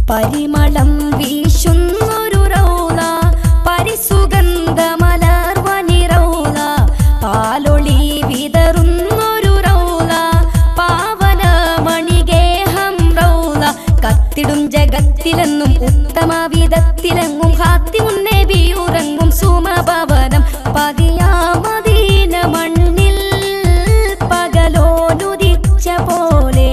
പരിമളം വീശുന്നൊരു റൗല പരിസുഗന്ധമലർവനി റൗല പാലൊളി വിതറുന്നൊരു റൗല പാവനമണിഗേഹം റൗല കത്തിടും ജഗത്തിലെന്നും ഉത്തമ വിധത്തിലെങ്ങും ഹാത്തി മുന്നേ ബിയുറങ്ങും സുമഭവനം പതിയാമദീന മണ്ണിൽ പകലോനുദിച്ച പോലെ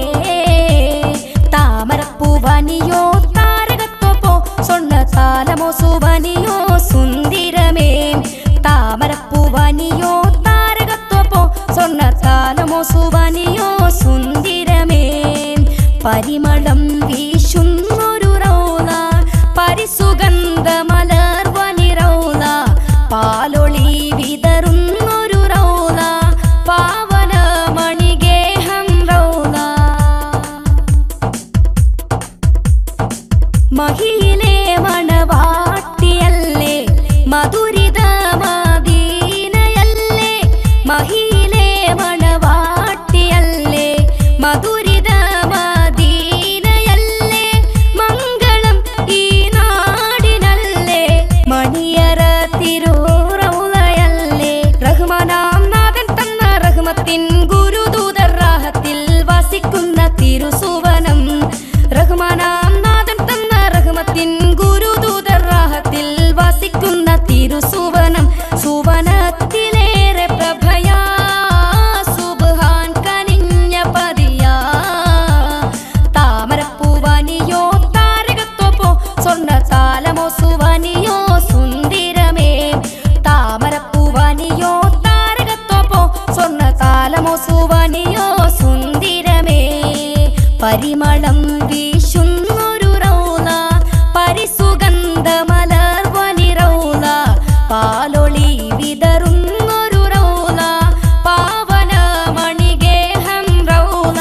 താമരപ്പൂവനിയോ താരകത്വപ്പോ സ്വർണ്ണ താലമോ സുവനിയോ സുന്ദിരമേ താമരപ്പൂവനിയോ താരകത്വപ്പോ സ്വർണ്ണ താലമോ സുവനിയോ സുന്ദിരമേ പരിമളം വീശുന്നൊരു റൗല പരിസുഗന്ധമലർവനി റൗല പാലൊളി വിതറുന്നൊരു റൗല പാവനമണിഗേഹം റൗല മഹിയിലെ മണവാട്ടിയല്ലേ മധുരിത മദീനയല്ലേ മഹിയിലെ മണവാട്ടിയല്ലേ മധുരിത മദീനയല്ലേ മംഗളം ഈ നാടിനല്ലേ മണിയറ തിരൂറൗലയല്ലേ റഹ്മാനാം നാഥൻ തന്ന റഹ്മത്തിൻ ഗുരുദൂതർ റാഹത്തിൽ വസിക്കുന്ന തിരുസുവനം റഹ്മാനാം നാഥൻ തന്ന റഹ്മത്തിൻ ഗുരുദൂതർ റാഹത്തിൽ വസിക്കുന്ന തിരുസുവനം സുവനത്തിലേറെ പ്രഭയാ സുബ്ഹാൻ കനിഞ്ഞ പതിയാ താമരപ്പൂവനിയോ താരകത്വപ്പോ സ്വർണ്ണ താലമോ സുവനിയോ സുന്ദിരമേ താമരപ്പൂവനിയോ താരകത്വപ്പോ സ്വർണ്ണ താലമോ സുവനിയോ സുന്ദിരമേ പരിമളം വീശുന്നൊരു റൗല പരിസുഗന്ധമലർവനി റൗല പാലൊളി വിതറുന്നൊരു റൗല പാവനമണിഗേഹം റൗല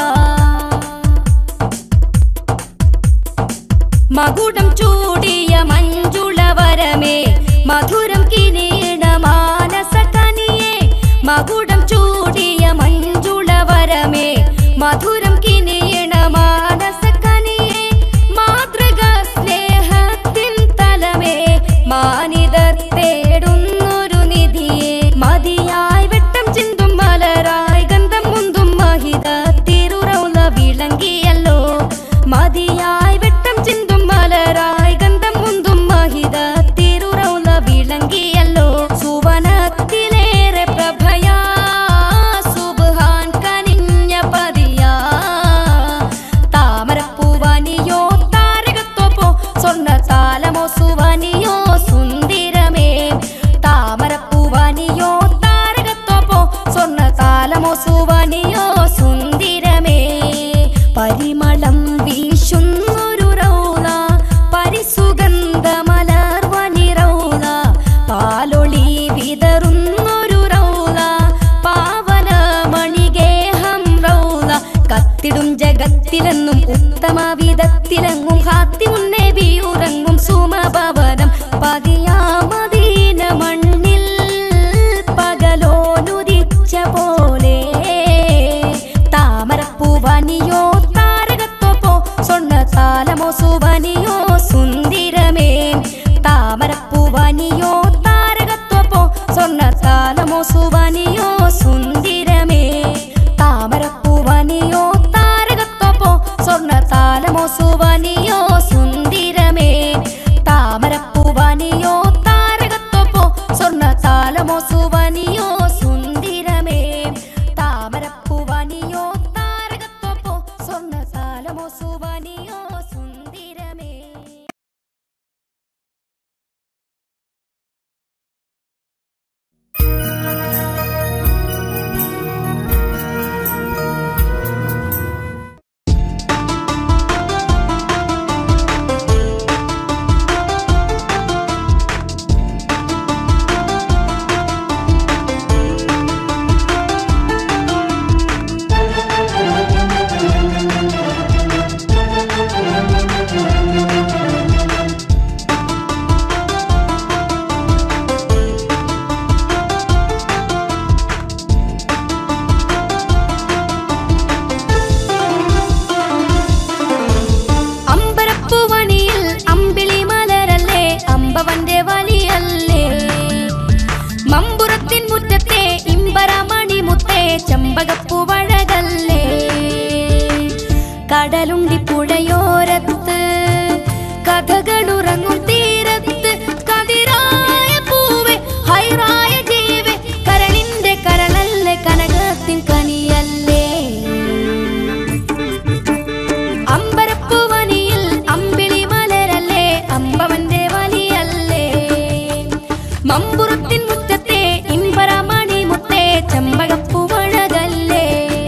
മകുടം ചൂടിയ മഞ്ജുളവരമേ മധുരം കിനീണ മാനസ കനിയേ മകുടം ചൂടിയ മഞ്ജുളവരമേ മധുരം കിനീണ മാനസ കനിയേ മാതൃക സ്നേഹത്തിൻ തലമേ മാനിതർ തേടുന്നൊരു നിധിയെ മതിയായി വെട്ടം ചിന്തും മലരായി ഗന്ധം മുന്തും മഹിത തിരുറൗല വിളങ്ങിയല്ലോ മതിയായി വെട്ടം ചിന്തും മലരായി ഗന്ധം മുന്തും മഹിത തിരുറൗല വിളങ്ങിയല്ലോ സുവനത്തിലേറെ പ്രഭയാ സുബ്ഹാൻ കനിഞ്ഞ പതിയാ താമരപ്പൂവനിയോ താരകത്വപ്പോ സ്വർണ്ണ താലമോ സുവനിയോ സുന്ദിരമേ താമരപ്പൂവനിയോ താരകത്വപ്പോ സ്വർണ്ണ താലമോ സുവനിയോ സുന്ദിരമേ പരിമളം വീശുന്നൊരു റൗല പരിസുഗന്ധമലർവനി റൗല പാലൊളി വിതറുന്നൊരു റൗല പാവനമണിഗേഹം റൗല കത്തിടും ജഗത്തിലെന്നും ഉത്തമ വിധത്തിലെങ്ങും ഹാത്തി മുന്നേ ബിയുറങ്ങും സുമഭവനം പതിയാമദീന മണ്ണിൽ പകലോനുദിച്ച പോലെ താമരപ്പൂവനിയോ താരകത്വപ്പോ സ്വർണ്ണ താലമോ സുവനിയോ സുന്ദിരമേ താമരപ്പൂവനിയോ താരകത്വപ്പോ സ്വർണ്ണ താലമോ സുവനിയോ സുന്ദിരമേ താമരപ്പൂവനിയോ താരകത്വപ്പോ സ്വർണ്ണ താലമോ സുവനിയോ കടലുണ്ടി പുഴയോരത്ത് കഥകളുറങ്ങും തീരത്ത് കതിരായ പൂവെ ഹൈറായ ജീവെ കരളിന്റെ കരളല്ലേ കനകത്തിൻ കനിയല്ലേ അമ്പരപ്പുവനിയിൽ അമ്പിളി മലരല്ലേ അമ്പവന്റെ വലിയല്ലേ മമ്പുറത്തിൻ മുറ്റത്തെ ഇമ്പരമണി മുത്തേ ചെമ്പകപ്പുവഴകല്ലേ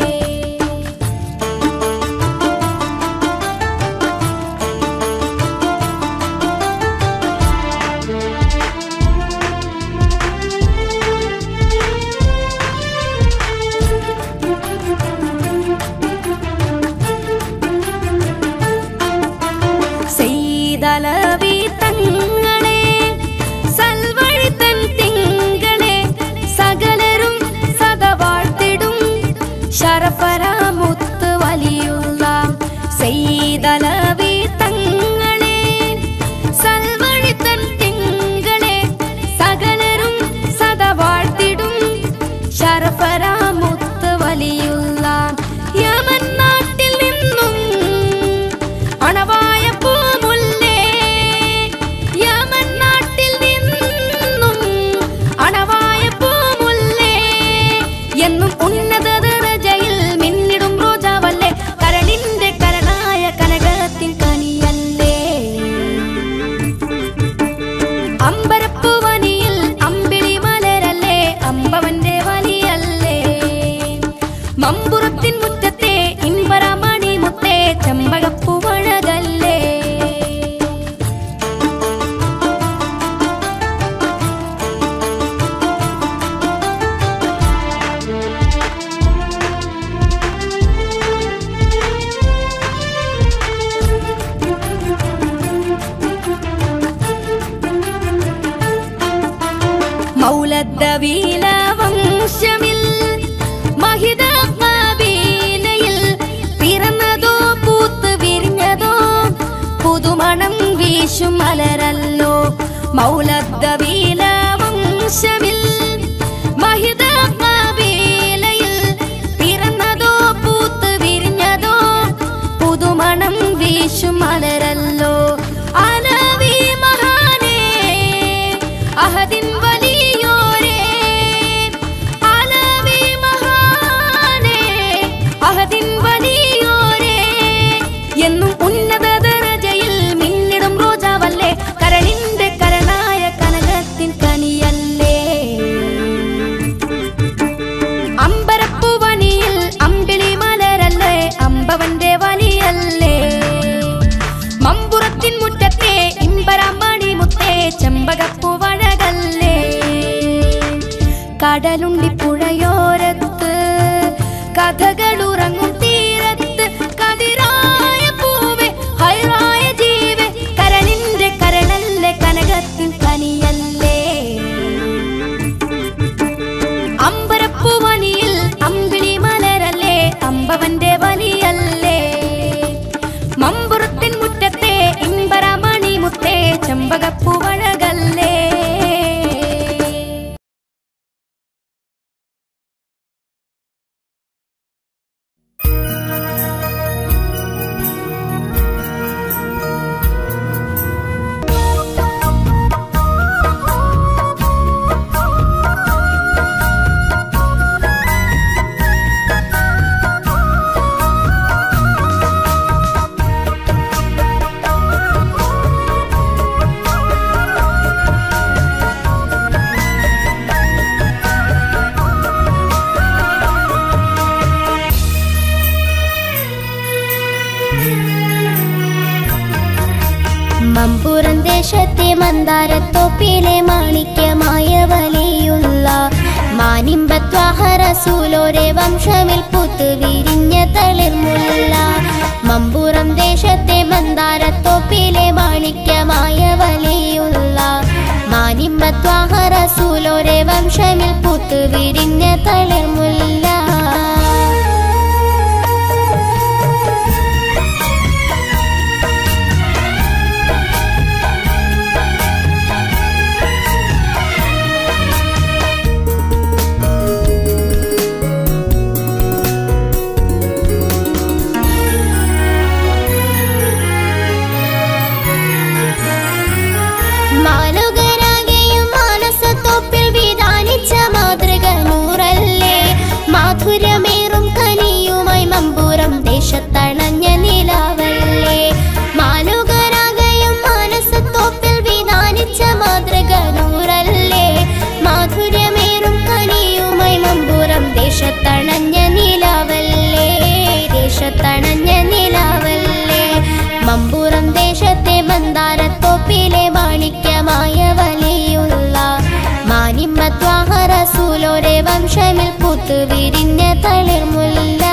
ചെയ്തലവി തങ്ങളെ സൽവഴി തൻ തിങ്കളെ സകലരും സദവാഴ്ത്തിടും ശരഫരാമുത്ത് വലിയുള്ള ചെയ്തലവി തങ്ങളെ സൽവഴി തൻ തിങ്കളെ സകലരും സദവാഴ്ത്തിടും ശരഫരാമുത്ത് വലിയുള്ള യമൻ നാട്ടിൽ നിന്നും അണവായ പൂമുല്ലേ യമൻ നാട്ടിൽ നിന്നും അണവായ പൂമുല്ലേ എന്നും ഉന്നത ദറജയിൽ മിന്നിടും റോജാവല്ലേ കരളിന്റെ കരളായ കനകത്തിൻ കനിയല്ലേ അമ്പരപ്പുവനിയിൽ അമ്പിളി മലരല്ലേ അമ്പവന്റെ വലിയല്ലേ മമ്പുറത്തിൻ മുറ്റത്തെ ഇമ്പരമണി മുത്തേ ചെമ്പകപ്പുവഴകല്ലേ മൗലദ്ദവീല വംശമിൽ മഹിത കബീലയിൽ പിറന്നതോ പൂത്ത് വിരിഞ്ഞതോ പുതുമണം വീശും മലരല്ലോ മൗലദ്ദവീല വംശമിൽ മഹിത കബീലയിൽ പിറന്നതോ പൂത്ത് വിരിഞ്ഞതോ പുതുമണം വീശും മലരല്ലോ അലവി മഹാനേ അഹദിൻ വലിയോരേ അലവി മഹാനേ അഹദിൻ വലിയോരേ എന്നും ഉന്നത ദറജയിൽ മിന്നിടും റോജാവല്ലേ കരളിന്റെ കരളായ കനകത്തിൻ കനിയല്ലേ അമ്പരപ്പുവനിയിൽ അമ്പിളി മലരല്ലേ അമ്പവന്റെ വലിയല്ലേ മമ്പുറത്തിൻ മുറ്റത്തെ ഇമ്പരമണി മുത്തേ ചെമ്പകപ്പുവഴകല്ലേ കടലുണ്ടി പുഴയോരത്ത് കഥകളുറങ്ങും തീരത്ത് കതിരായ പൂവെ ഹൈറായ ജീവെ കരളിന്റെ കരളല്ലേ കനകത്തിൻ കനിയല്ലേ അമ്പരപ്പുവനിയിൽ അമ്പിളി മലരല്ലേ അമ്പവന്റെ വലിയല്ലേ മമ്പുറത്തിൻ മുറ്റത്തെ ഇമ്പരമണി മുത്തേ ചെമ്പകപ്പുവഴകല്ലേ മമ്പുറം ദേശത്തെ മന്ദാരത്തോപ്പിലെ മാണിക്യമായ വലിയുള്ള മാനിമ്പത്വാഹറസൂലോരെ വംശമിൽ പുത്തു വിരിഞ്ഞ തളിർമുല്ല മമ്പുറം ദേശത്തെ മന്ദാരത്തോപ്പിലെ മാണിക്യമായ വലിയുള്ള മാനിമ്പത്വാഹറസൂലോരെ വംശമിൽ പുത്തു വിരിഞ്ഞ തളിർമുല്ല വംശമിൽ പൂത്തു വിരിഞ്ഞ തളിർമുല്ല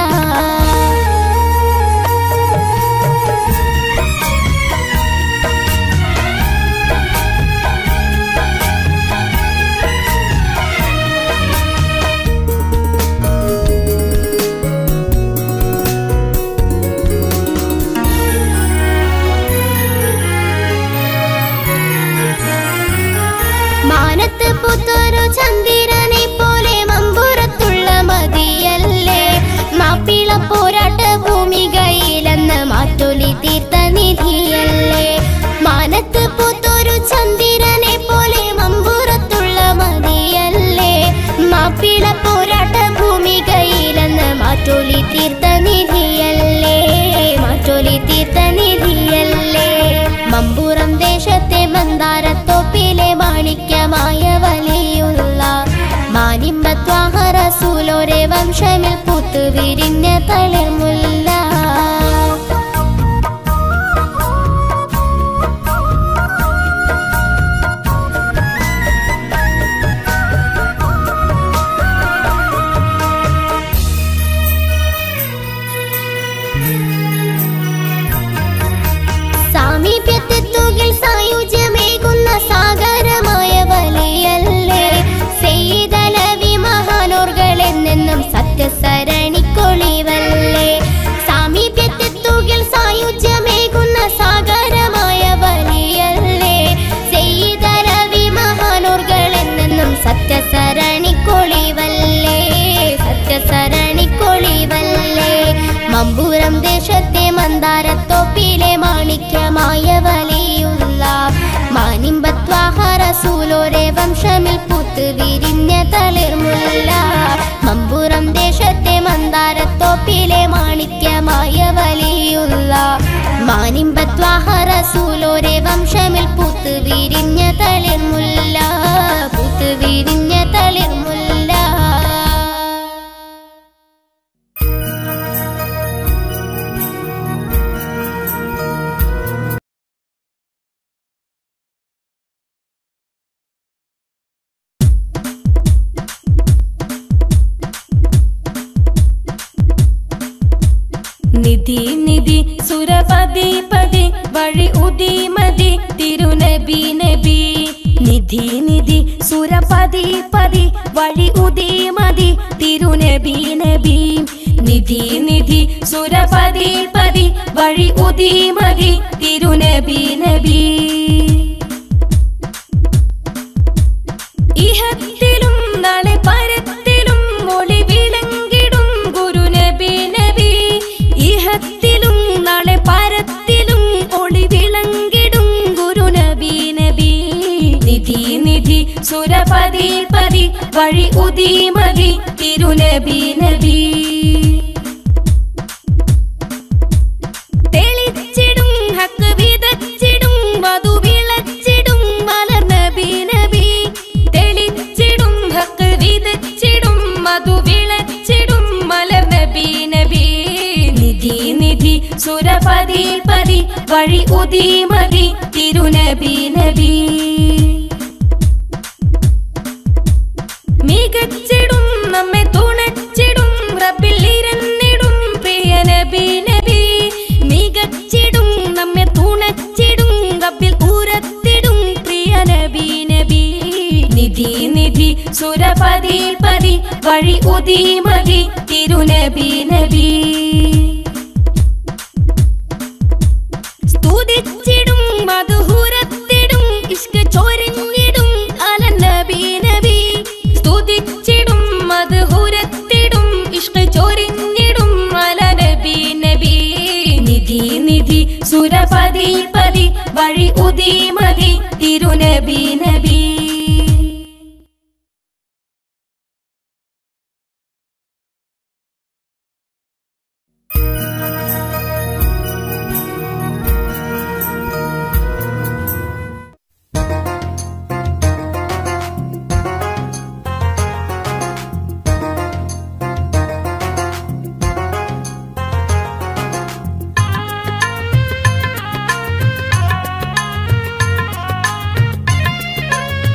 മാനത്ത് പുത്തൊരു ചന്ദ്രനെ പോലെ മമ്പുറത്തുള്ള മതിയല്ലേ മാപ്പിള പോരാട്ട ഭൂമികയിലെന്ന് മാറ്റൊലി തീർത്ത നിധിയല്ലേ മാനത്ത് പുത്തൊരു ചന്ദ്രനെ പോലെ മമ്പുറത്തുള്ള മതിയല്ലേ മാപ്പിള പോരാട്ട ഭൂമികയിലെന്ന് മാറ്റൊലി തീർത്ത നിധിയല്ലേ മാറ്റൊലി തീർത്ത നിധിയല്ലേ മമ്പുറം ദേശത്തെ മന്ദാരത്തോപ്പിലെ മാണിക്യമായ വലിയുള്ള മാനിമ്പത്വാഹറസൂലോരെ വംശമിൽ പൂത്തു വിരിഞ്ഞ തളിർമുല്ല സാമീപ്യത്തെത്തുകിൽ സായുജ്യമേകുന്ന സാഗരമായ വലിയല്ലേ സെയ്തലവി മഹാനോർകളെന്നെന്നും സത്യസരണിക്കൊളിവല്ലേ സാമീപ്യത്തെത്തുകിൽ സായുജ്യമേകുന്ന സാഗരമായ വലിയല്ലേ സെയ്തലവി മഹാനോർകളെന്നെന്നും സത്യസരണിക്കൊളിവല്ലേ സത്യസരണിക്കൊളിവല്ലേ മമ്പൂരം ദേശത്തെ മന്ദാരത്തോപ്പിലെ മാണിക്യമായ വലിയുള്ള മാനിമ്പത്വാഹറസൂലോരെ വംശമിൽ പൂത്ത് വിരിഞ്ഞ തളിർമുല്ല മമ്പൂരം ദേശത്തെ മന്ദാരത്തോപ്പിലെ മാണിക്യമായ വലിയുള്ള മാനിമ്പത്വാഹറസൂലോരെ വംശമിൽ പൂത്ത് വിരിഞ്ഞ തളിർമുല്ല പൂത്ത് വിരിഞ്ഞ തളിർമുല്ല നിധി നിധി സുരപതി പതി വഴി ഉദി മതി തിരുനബി നബി നിധി നിധി സുരപതി പതി വഴി ഉദി മതി തിരുനബി നബി നിധി നിധി സുരപതി പതി വഴി ഉദി മതി തിരുനബി നബി ഇഹത്തിലും നാളെ പരത്തിലും ഒളി വിളങ്ങിടും ഗുരു നബി നബി ഇഹത്തിലും നാളെ പരത്തിലും ഒളി വിളങ്ങിടും ഗുരു നബി നബി നിധി നിധി സുരപതി പതി വഴി ഉദി മതി തിരുനബി നബി തെളിച്ചിടും ഹക്ക് വിതച്ചിടും വധു വിളച്ചിടും മലർ നബി നബി തെളിച്ചിടും ഹക്ക് വിതച്ചിടും മധു വിളച്ചിടും മലർ നബി നബി നിധി നിധി സുരപതി പതി വഴി ഉദി മതി തിരുനബി നബി മികച്ചിടും നമ്മെ തുണച്ചിടും റബ്ബിൽ ഇരുന്നിടും പ്രിയ നബി നബി മികച്ചിടും നമ്മെ തുണച്ചിടും റബ്ബിൽ ഉരത്തിടും പ്രിയ നബി നബി നിധി നിധി സുരപതി പതി വഴി ഉദി മതി തിരുനബി നബി സ്തുതിച്ചിടും മധുഹുരത്തിടും ഇഷ്ക ചൊരിഞ്ഞിടും അല നബി നബി സ്തുതിച്ചിടും മധുഹുരത്തിടും ഇഷ്ക ചൊരിഞ്ഞിടും അല നബി നബി നിധി നിധി സുരപതി പതി വഴി ഉദി മതി തിരുനബി നബി ും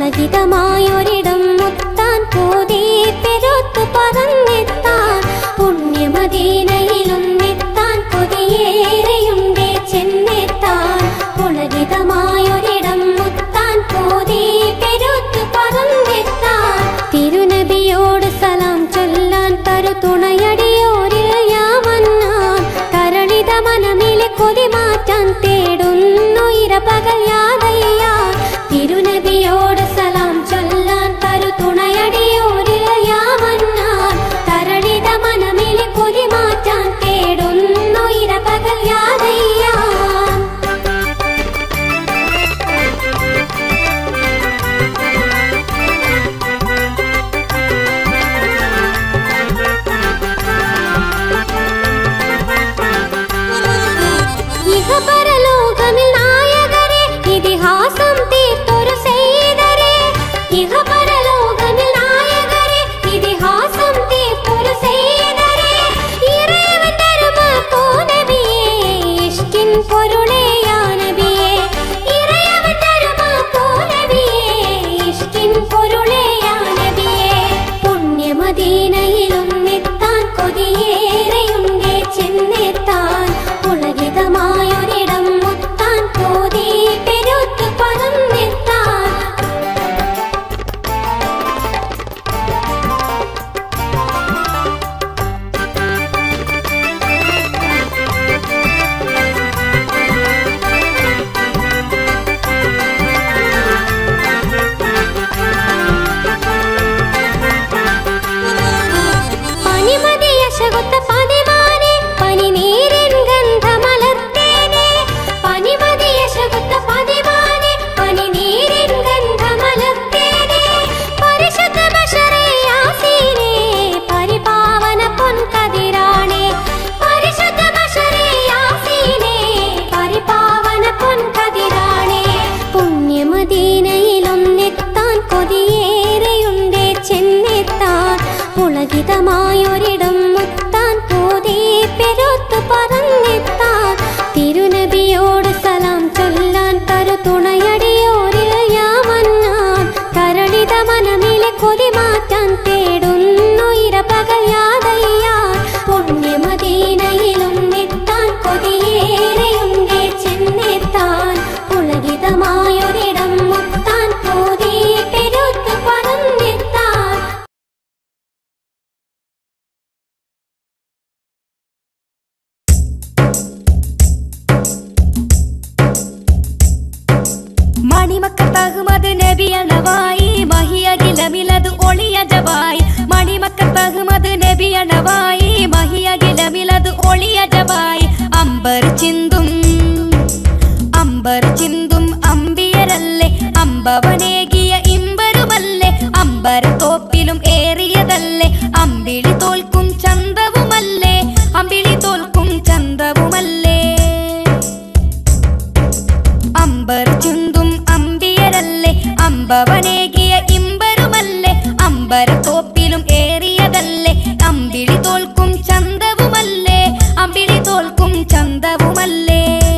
പുളകിതമായൊരിടം മുത്താൻ പോതേ പെരുത്തു പറന്നെത്താൻ പുണ്യമദീനയിലൊന്നെത്താൻ കൊതിയേറെയുണ്ടേ ചെന്നെത്താൻ പുളകിതമായൊരിടം മുത്താൻ പോതേ പെരുത്തു പറന്നെത്താൻ തിരുനബിയോട് സലാം ചൊല്ലാൻ തരു തുണയടിയോരിൽ യാമന്നാൻ തരളിത മനമിലെ കൊതി മാറ്റാൻ തേടുന്നു ഇരപകൽ യാതയ്യ തിരുനബിയോട് സലാം ചൊല്ലാൻ തരു തുണയടിയോരിൽ യാമന്നാൻ തരളിത മനമിലെ കൊതി മാറ്റാൻ തേടുന്നു ഇരപകൽ യാതയ്യ ഇഹപരലോകമിൽ നായകരെ ഇതിഹാസം തീർത്തൊരു സെയ്തരെ ഇഹപരലോകമിൽ നായകരെ ഇതിഹാസം തീർത്തൊരു സെയ്തരെ ഇറയവൻ തരുമാക്കോ നബിയേ ഇഷ്കിൻ പൊരുളേ യാ നബിയേ ഇറയവൻ തരുമാക്കോ നബിയേ ഇഷ്കിൻ പൊരുളേ യാ നബിയേ പുണ്യമദീനയിലൊന്നെത്താൻ കൊതിയേറെയുണ്ടേ ചെന്നെത്താൻ പുളകിതമായൊരിടം മുത്താൻ പോതേ പെരുത്തു പറന്നെത്താൻ പനിമതിയശകുത്ത പതിമാനെ പനിനീരിൻ ഗന്ധമലർത്തേനെ പനിമതിയശകുത്ത പതിമാനെ പനിനീരിൻ ഗന്ധമലർത്തേനെ പരിശുദ്ധ ബഷറേ യാസീനെ പരിപാവന പൊൻകതിരാണേ പരിശുദ്ധ ബഷറേ യാസീനെ പരിപാവന പൊൻകതിരാണേ പുണ്യമദീനയിലൊന്നെത്താൻ കൊതിയേറെയുണ്ടേ ചെന്നെത്താൻ പുളകിതമായൊരിടം മുത്താൻ പോതേ പെരുത്തു പറന്നെത്താൻ തിരുനബിയോട് സലാം ചൊല്ലാൻ തരു തുണയടിയോരിൽ യാമന്നാൻ കരളിത മനമിലെ കൊതി മാറ്റാൻ തേടുന്നു ഇരപകൽ യാതയ്യാൻ പുണ്യമദീനയിലൊന്നെത്താൻ കൊതിയേറെയുണ്ടേ ചെന്നെത്താൻ പുളകിതമായൊരിടം മുത്താൻ പോതേ പെരുത്തു പറന്നെത്താൻ മണിമക്കത്തഹ്മദ് നബിയണവായി മഹിയകിലമിലത് ഒളിയജവായി മണിമക്കത്തഹ്മദ് നബിയണവായി മഹിയകിലമിലത് ഒളിയജവായി അമ്പർ ചിന്തും അമ്പർ ചിന്തും അമ്പിയരല്ലേ അമ്പവനേകിയ ഇമ്പരുമല്ലേ അമ്പര തോപ്പിലും ഏറിയതല്ലേ അമ്പിളി തോൽക്കും ചന്തവുമല്ലേ അമ്പിളി തോൽക്കും ചന്തവുമല്ലേ അമ്പർ ചുന്തും അമ്പിയരല്ലേ അമ്പവനേകിയ ഇമ്പരുമല്ലേ അമ്പര തോപ്പിലും ഏറിയതല്ലേ അമ്പിളി തോൽക്കും ചന്തവുമല്ലേ അമ്പിളി തോൽക്കും ചന്തവുമല്ലേ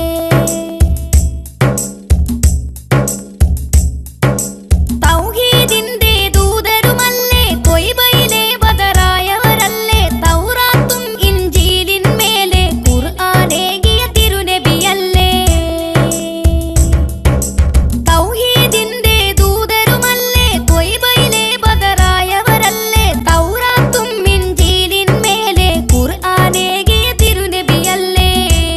തൗഹീദിന്റെ ദൂതരുമല്ലേ തൊയ്ബയിലെ ബദറായവരല്ലേ തൗറാത്തും ഇഞ്ചീലിൻ മേലെ ഖുർആനേകിയ തിരുനബിയല്ലേ തൗഹീദിന്റെ ദൂതരുമല്ലേ തൊയ്ബയിലെ ബദറായവരല്ലേ തൗറാത്തും ഇഞ്ചീലിൻ മേലെ ഖുർആനേകിയ തിരുനബിയല്ലേ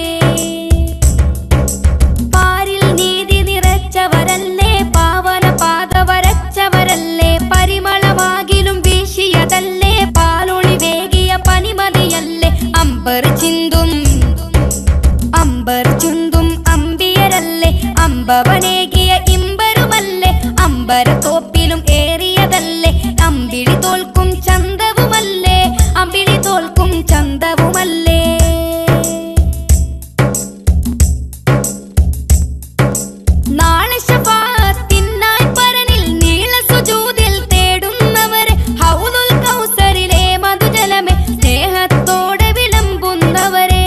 പാരിൽ നീതി നിറച്ചവരല്ലേ പാവന പാത വരച്ചവരല്ലേ പരിമളമാകിലും വീശിയതല്ലേ പാലൊളി വേകിയ പനിമതിയല്ലേ അമ്പർ ചിന്തും അമ്പർ ചുന്തും അമ്പിയരല്ലേ അമ്പവനേകിയ ഇമ്പരുമല്ലേ അമ്പര തോപ്പിലും ഏറിയതല്ലേ അമ്പിളി തോൽക്കും ചന്തവുമല്ലേ അമ്പിളി തോൽക്കും ചന്തവുമല്ലേ നാളെ ശഫാഅത്തിനായി പരനിൽ നീള സുജൂദിൽ തേടുന്നവരെ ഹൗദുൽ കൗസറിലെ മധുജലമേ സ്നേഹത്തോടെ വിളമ്പുന്നവരെ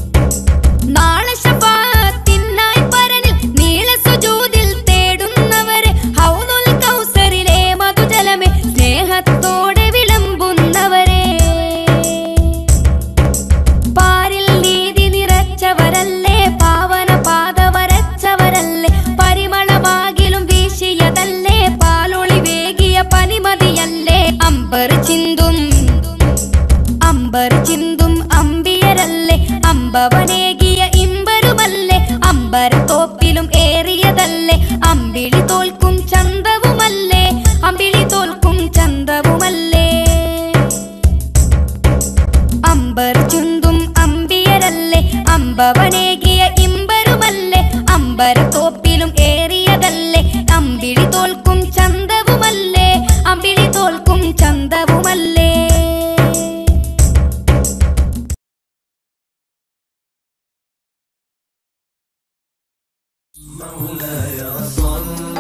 നാളെ ശഫാഅത്തിനായി പരനിൽ നീള സുജൂദിൽ തേടുന്നവരെ അമ്പവനേകിയ ഇമ്പരുമല്ലേ അമ്പരത്തോപ്പിലും ഏറിയതല്ലേ അമ്പിളി തോൽക്കും ചന്തവുമല്ലേ അമ്പിളി തോൽക്കും ചന്തവുമല്ലേ അമ്പർ ചുന്തും അമ്പിയരല്ലേ അമ്പവനേകിയ ഇമ്പരുമല്ലേ അമ്പരത്തോപ്പിലും ഏറിയതല്ലേ അമ്പിളി തോൽക്കും ചന്തവുമല്ലേ അമ്പിളി തോൽക്കും ചന്തവുമല്ലേ مولاي صل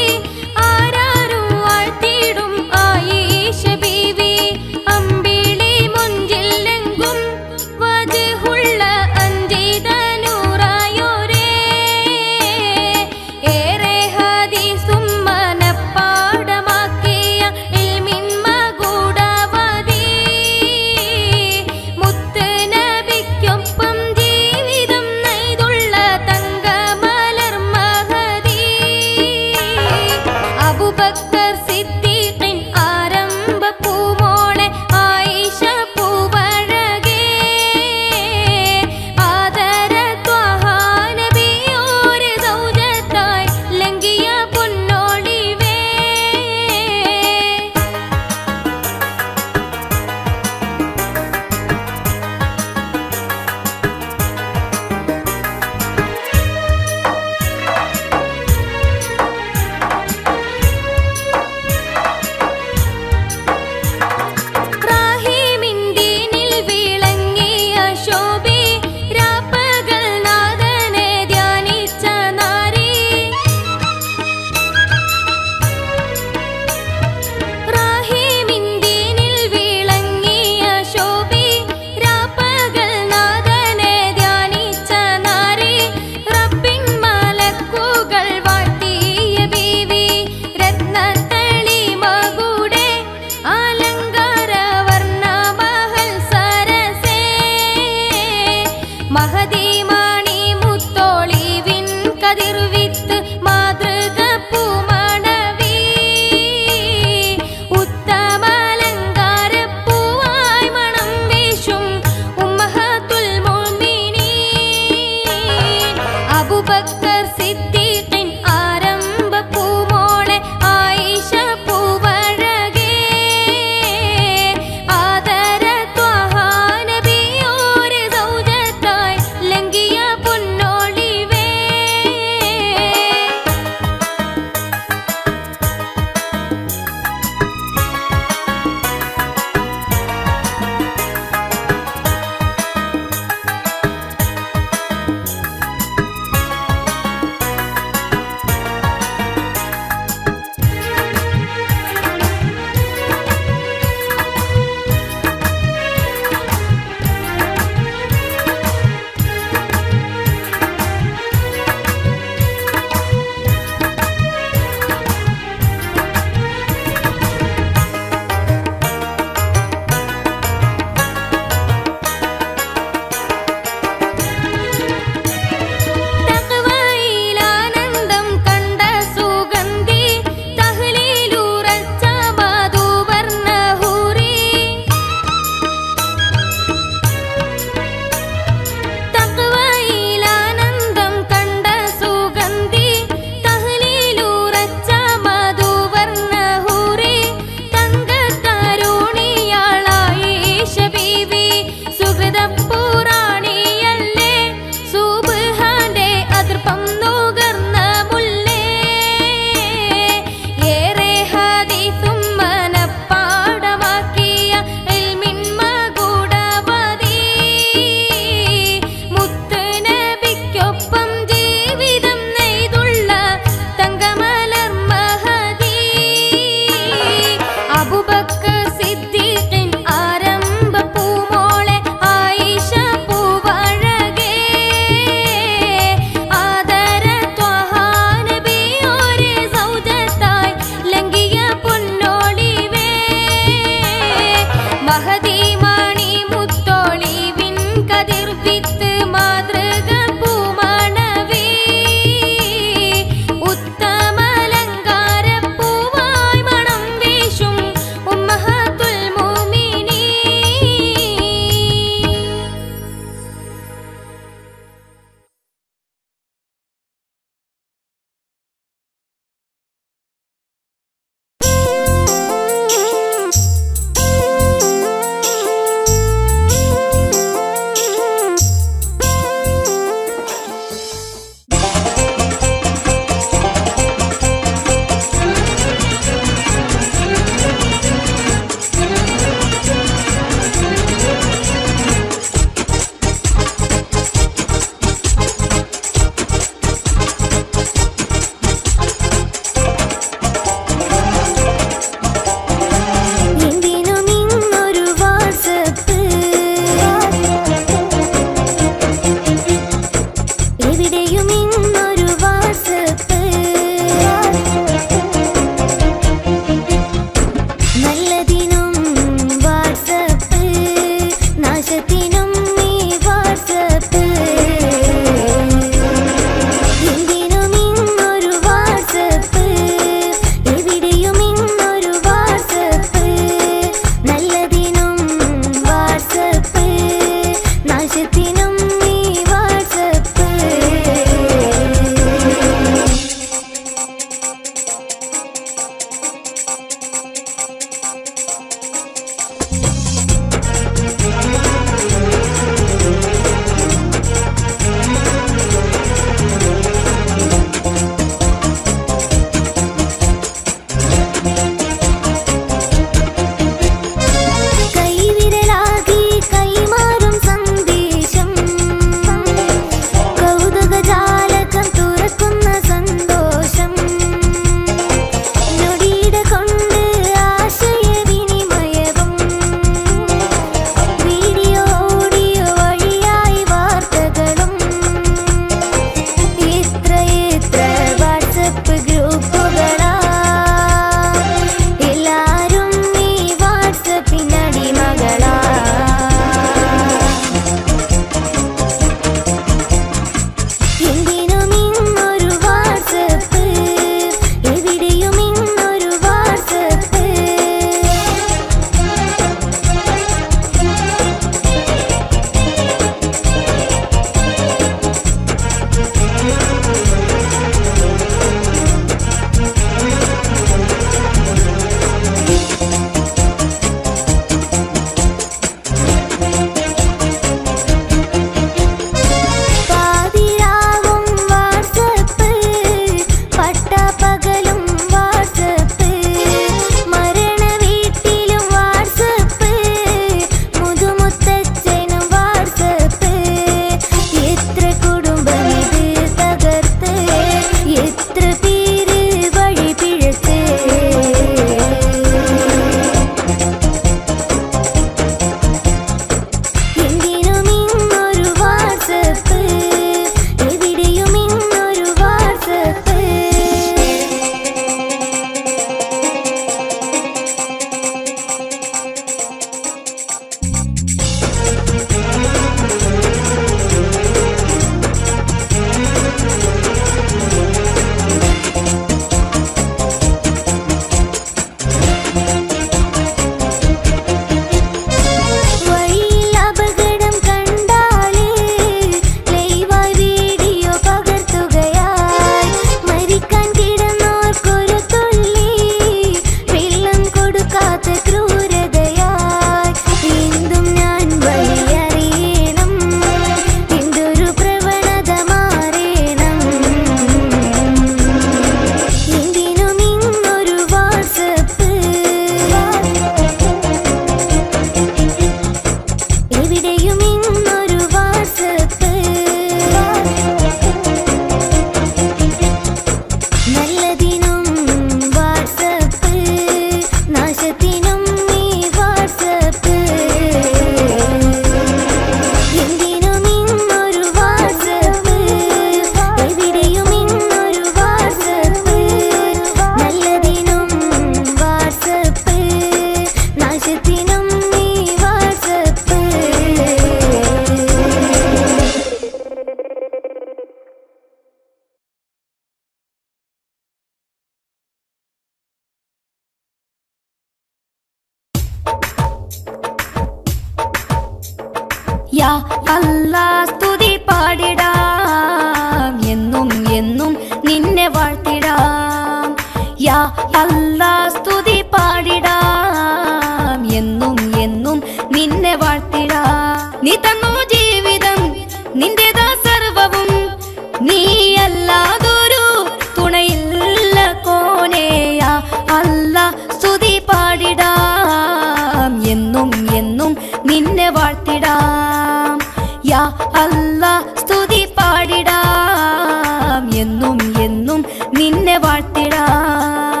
യാ അല്ലാ സ്തുതി പാടിടാം എന്നും എന്നും നിന്നെ വാഴ്ത്തിടാം യാ അല്ലാ സ്തുതി പാടിടാം എന്നും എന്നും നിന്നെ വാഴ്ത്തിടാം നീ തന്നോ ജീവിതം നിന്റേതാ സർവവും നീയല്ലാതൊരു തുണയില്ല കോനേയാ അല്ല സ്തുതി പാടിടാം എന്നും എന്നും നിന്നെ വാഴ്ത്തിടാം യാ അല്ല സ്തുതി പാടിടാം എന്നും എന്നും നിന്നെ വാഴ്ത്തിടാം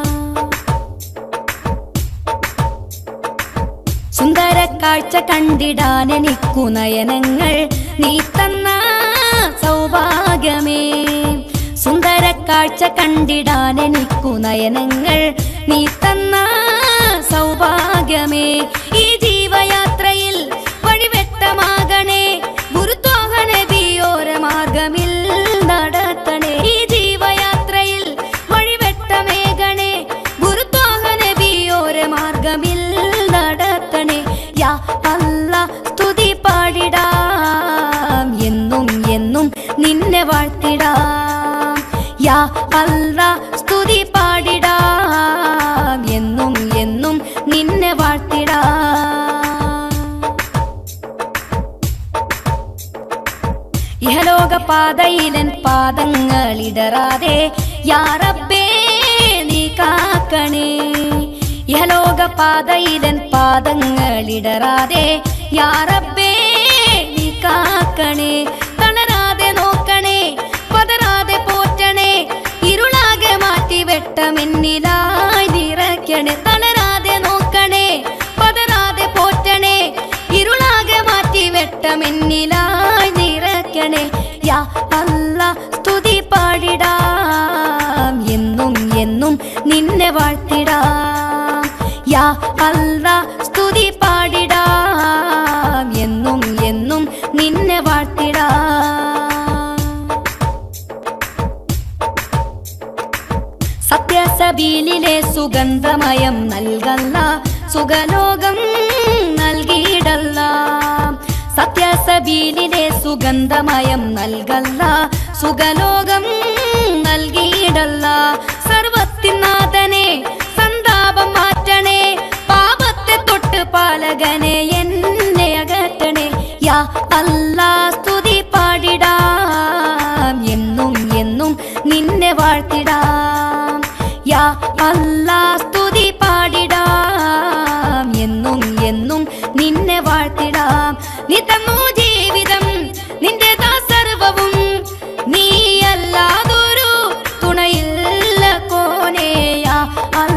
സുന്ദര കാഴ്ച കണ്ടിടാൻ എനിക്കു നയനങ്ങൾ നീ തന്ന സൗഭാഗ്യമേ സുന്ദര കാഴ്ച കണ്ടിടാൻ എനിക്കു നയനങ്ങൾ നീ തന്ന സൗഭാഗ്യമേ ഈ ജീവയാത്രയിൽ വഴിവെട്ടമാകണേ ഗുരുത്വാഹന ബിയോര മാർഗമിൽ നടത്തണേ ഈ ജീവയാത്രയിൽ വഴിവെട്ടമേകണേ ഗുരുത്വാഹന ബിയോര മാർഗമിൽ നടത്തണേ യാ അല്ല സ്തുതി പാടിടാം എന്നും എന്നും നിന്നെ വാഴ്ത്തിടാം യാ അല്ല സ്തുതി പാടിടാം എന്നും എന്നും നിന്നെ വാഴ്ത്തിടാം ഇഹലോക പാതയിലൻ പാദങ്ങളിടറാതെ യാറബേ നീ കാക്കണേ ഇഹലോക പാതയിലൻ പാദങ്ങളിടറാതെ യാറബേ നീ കാക്കണേ തളരാതെ നോക്കണേ പതരാതെ പോറ്റണേ ഇരുളാകെ മാറ്റി വെട്ടമെന്നിലായി നിറയ്ക്കണേ തളരാതെ നോക്കണേ പതരാതെ പോറ്റണേ ഇരുളാകെ മാറ്റി വെട്ടമെന്നിലായി നിറയ്ക്കണേ യാ അല്ല സ്തുതി പാടിടാം എന്നും എന്നും നിന്നെ വാഴ്ത്തിടാം യാ അല്ല സ്തുതി പാടിടാം എന്നും എന്നും നിന്നെ വാഴ്ത്തിടാം സത്യസബീലിലെ സുഗന്ധമയം നൽകല്ല സുഖലോകം നൽകിയിടല്ല സത്യസബീലിലെ സുഗന്ധമയം നൽകല്ല സുഖലോകം നൽകിയിടല്ല സർവത്തിനാഥനെ സന്താപം മാറ്റണേ പാപത്തെ തൊട്ട് പാലകനെ എന്നെ അകറ്റണേ യാ അല്ലാ സ്തുതി പാടിടാം എന്നും എന്നും നിന്നെ വാഴ്ത്തിടാം യാ അല്ലാ സ്തുതി പാടിടാം എന്നും എന്നും നിന്നെ വാഴ്ത്തിടാം നീ തന്നു ജീവിതം നിന്റെ സർവവും നീയല്ലാതൊരു തുണയില്ല കോനേയാ അല്ല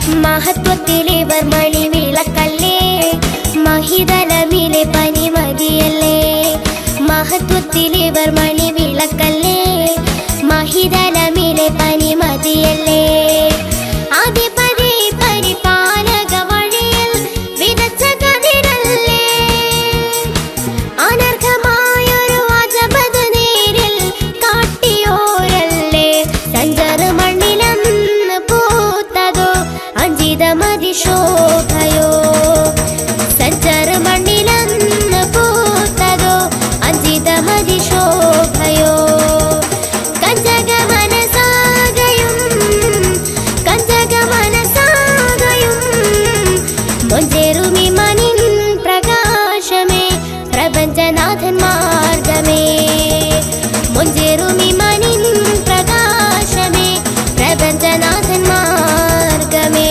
മഹത്വത്തിലിവർ മണി വിളക്കല്ലേ മഹിതലമിലെ പനിമതിയല്ലേ മഹത്വത്തിലിവർ മണി വിളക്കല്ലേ മഹിതലമിലെ പനിമതിയല്ലേ ആദിപതി പരിപാലക വഴിയിൽ വിതച്ച കതിരല്ലേ അനർഘമായൊരു അജബത് നേരിൽ കാട്ടിയോരല്ലേ സഞ്ചാര മണ്ണിലന്ന് പൂത്തതോ അഞ്ചിതമതി ശോഭയോ സഞ്ചാര മണ്ണിലന്ന് പൂത്തതോ അഞ്ചിതമതി ശോഭയോ കഞ്ചക മനസാകയും കഞ്ചക മനസാകയും മൊഞ്ചേറുമി മനിൻ പ്രകാശമേ പ്രപഞ്ചനാഥൻ മാർഗമേ മൊഞ്ചേറുമി മനിൻ പ്രകാശമേ പ്രപഞ്ചനാഥൻ മാർഗമേ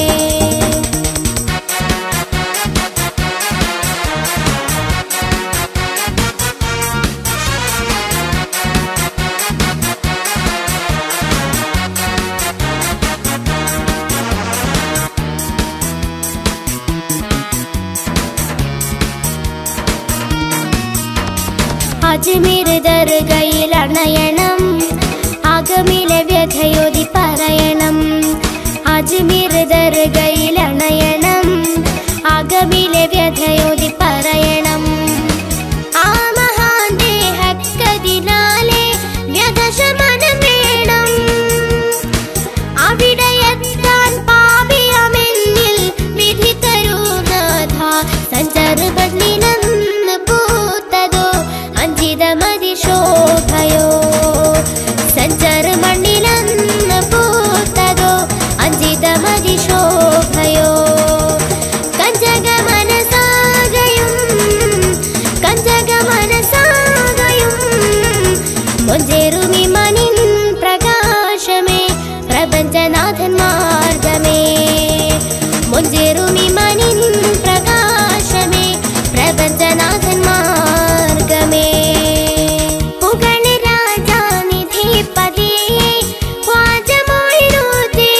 അജ്മീർ ദർഗയിൽ അണയണം അകമിലെ വ്യഥയോതി പറയണം അജ്മീർ ദർഗയിൽ അണയണം അകമിലെ വ്യഥയോതി പറയണം ആ മഹാന്റെ ഹക്കതിനാലെ വ്യഥശമനം വേണം അവിടെ എത്താൻ പാപിയമെന്നിൽ വിധി തരൂ നാഥ സഞ്ചാര ബദലിനന്ന് പൂത്തതോ അഞ്ചിതമതി ശോഭയോ സഞ്ചാര മണ്ണിലന്ന് പൂത്തതോ അഞ്ചിതമതി ശോഭയോ കഞ്ചക മനസാകയും കഞ്ചക മനസാകയും മൊഞ്ചേറുമി മനിൻ പ്രകാശമേ പ്രപഞ്ചനാഥൻ മാർഗമേ മൊഞ്ചേറുമി മനിൻ പ്രകാശമേ പ്രപഞ്ചനാഥൻ മാർഗമേ പുകളി രാജാനിധി പതിയെ ഖ്വാജമൊഴുതേ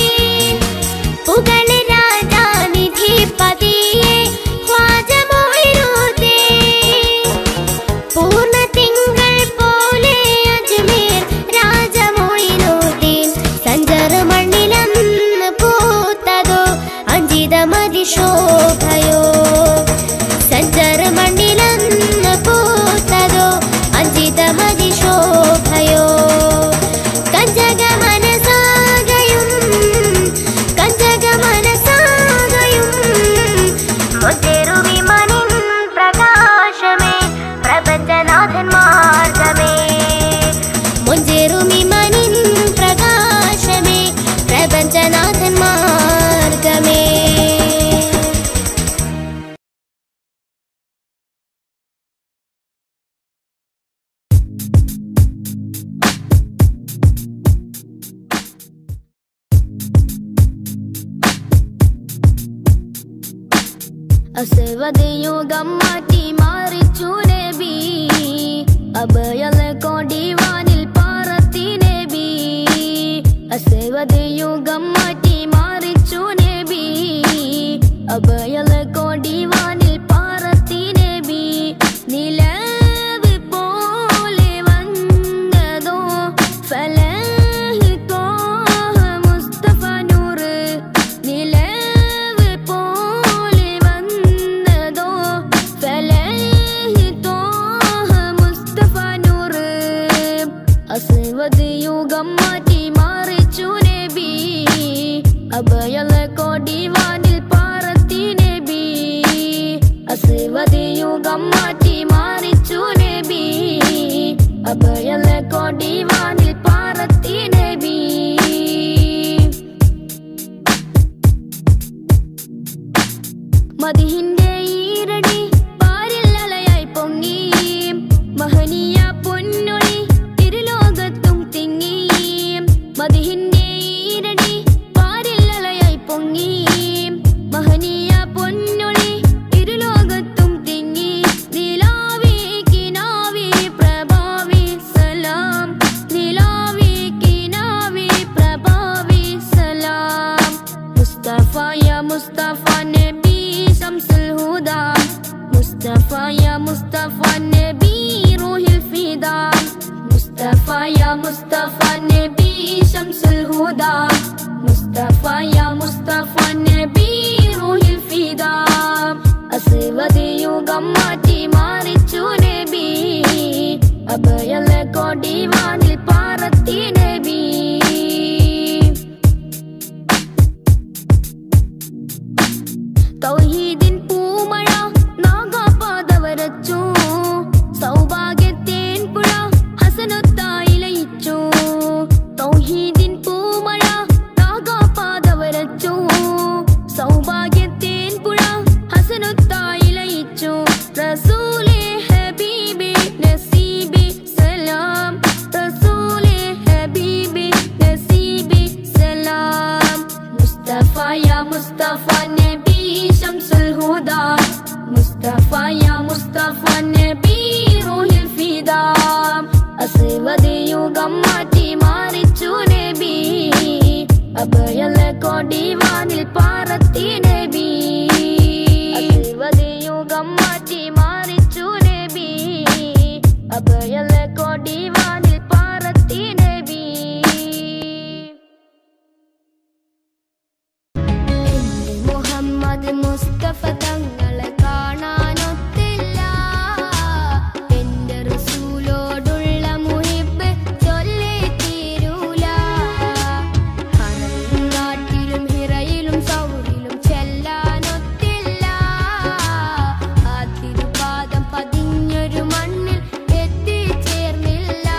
പുകളി രാജാനിധി പതിയെ ഖ്വാജമൊഴുതേ പൂർണ്ണ തിങ്കൾ പോലെ അജ്മീർ രാജമൊയിനുദ്ദീൻ സഞ്ചാര മണ്ണിലന്ന് പൂത്തതോ അഞ്ചിതമതി ശോഭയോ സഞ്ചാര മണ്ണിലന്ന് പൂത്തതോ അഞ്ചിതമതി ശോഭയോ കഞ്ചക മനസാകയും കഞ്ചക മനസാകയും മുത്തേറുവി മനിൻ പ്രകാശമേ പ്രപഞ്ചനാഥൻ മാർഗമേ മുഞ്ചേറുമി മനിൻ പ്രകാശമേ പ്രപഞ്ചനാഥൻ മാർഗമേ അസവതയുഗം മാറ്റി മാറിച്ചു നബി അഭയലെ കൊടിവാനിൽ പാറത്തി നബി അസവതയുഗം മാറ്റി മാറിച്ചു നബി അഭയലെ കൊടിവാനിൽ പാറത്തി നബി നിലവ് പോലെ വന്നതോ ഫലഹ് തോഹ മുസ്തഫ നൂറ് നിലവ് പോലെ വന്നതോ ഫലഹ് തോഹ മുസ്തഫ നൂറ് അസ്വദ് യുഗം മാറ്റി മാറിച്ചു നബി അഭയല കൊടിവാനിൽ പാറത്തി നബി അസ്വദ് യുഗം മാറ്റി മാറിച്ചു നബി അഭയല കൊടിവാനിൽ പാറത്തി നബി മതിഹിന്റെ ഈരടി പാരിൽ അലയായി പൊങ്ങി മഹനീയ പൊന്നൊളി തിരുലോകത്തും തിങ്ങി മതിഹിന്റെ ഈരടി പാരിൽ അലയായി പൊങ്ങി മഹനീയ പൊന്നൊളി തിരുലോകത്തും തിങ്ങി നിലാവേ കിനാവേ പ്രഭാവേ സലാം നില മുസ്തഫ യാ മുസ്തഫ നബി റൂഹിൽ ഫിദാ അസ്വദ് യുഗം മാറ്റി മാറിച്ചു നബി അഭയല കൊടിവാനിൽ പാറത്തി നബി തൗഹീദിൻ പൂമഴ നാഗാപാത വരച്ചു സൗഭാഗ്യത്തേൻ പുഴ ഹസനത്തായി ലയിച്ചു തൗഹീദിൻ പൂമഴ നാഗാപാത വരച്ചു സൗഭാഗ്യത്തേൻ പുഴ ഹസനത്തായി ലയിച്ചു റസൂലേ ഹബീബി നസീബി സലാം റസൂലേ ഹബീബി നസീബി സലാം മുസ്തഫ യാ മുസ്തഫ നബി ശംസുൽ ഹുദാ മുസ്തഫ യാ മുസ്തഫ നബി റൂഹിൽ ഫിദാ അസ്വദ് യുഗം മാറ്റി മാറിച്ചു നബി അഭയല കൊടിവാനിൽ പാറത്തി നബി അസ്വദ് യുഗം മാറ്റി മാറിച്ചു നബി അഭയല കൊടിവാനിൽ പാറത്തി നബി എന്റെ മുഹമ്മദ് മുസ്തഫ തങ്ങളെ കാണാനൊത്തില്ല എന്റെ റസൂലോടുള്ള മുഹിബ് ചൊല്ലി തീരൂല ഹറം നാട്ടിലും ഹിറയിലും സൗരിലും ചെല്ലാനൊത്തില്ല ആ തിരുപാദം പതിഞ്ഞൊരു മണ്ണിൽ എത്തിച്ചേർന്നില്ല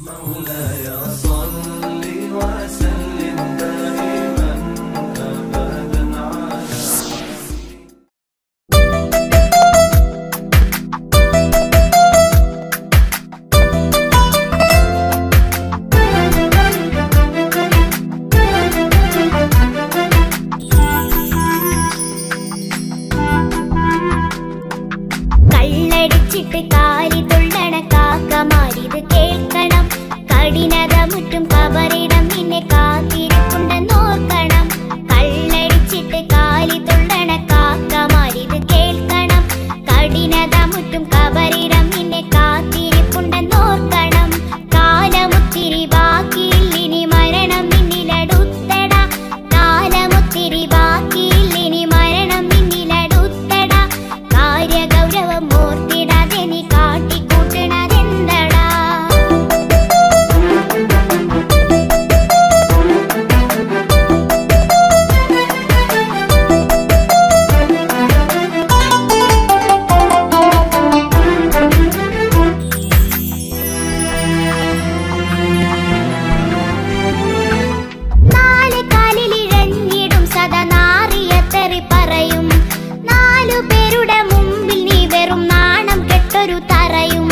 കള്ളടിച്ചിട്ട് കാലി തുള്ളണ കാക്കമാരിത് കേൾക്കണം കഠിനത മുറ്റും കബറിടം നിന്നെ കാത്തിരിപ്പുണ്ടെന്നോർക്കണം കള്ളടിച്ചിട്ട് കാലി തുള്ളണ കാക്കമാരിത് കേൾക്കണം കഠിനത മുറ്റും കബറിടം നിന്നെ കാത്തിരിപ്പുണ്ടെന്നോർക്കണം കാലമുത്തിരി ബാക്കിയില്ലിനി മരണം നിന്നിലടുത്തട കാലമുത്തിരി ബാക്കിയില്ലിനി മരണം നിന്നിലടുത്തട കാര്യഗൗരവം ഓർത്തിടാതെ നീ കാട്ടിക്കൂട്ടണതെന്തടാ നാല് കാലിലിഴഞ്ഞിടും സദാ നാറിയത്തെറി പറയും നാലു പേരുടെ മുമ്പിൽ നീ വെറും നാണം കെട്ടൊരു തറയും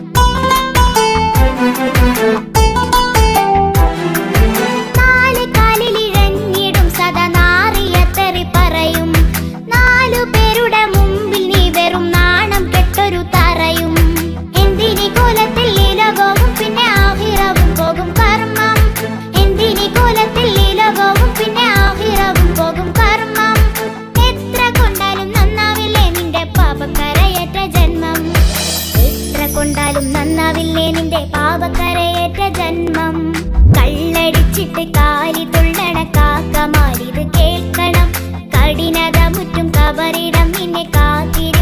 നാല് കാലിലിഴഞ്ഞിടും സദാ നാറിയത്തെറി പറയും നാലു പേരുടെ മുമ്പിൽ നീ വെറും നാണം കെട്ടൊരു തറയും എന്തിനി കോലത്തിൽ ലീലകവും പിന്നെ ആഹിറവും പോകും കർമ്മം എന്തിനി കോലത്തിൽ ലീലകവും പിന്നെ ആഹിറവും പോകും കർമ്മം എത്ര കൊണ്ടാലും നന്നാവില്ലേ നിന്റെ പാപക്കരയേറ്റ ജന്മം എത്ര കൊണ്ടാലും നന്നാവില്ലേ നിന്റെ പാപക്കരയേറ്റ ജന്മം കള്ളടിച്ചിട്ട് കാലി തുള്ളണ കാക്കമാരിത് കേൾക്കണം കഠിനത മുറ്റും കബറിടം നിന്നെ കാത്തിരി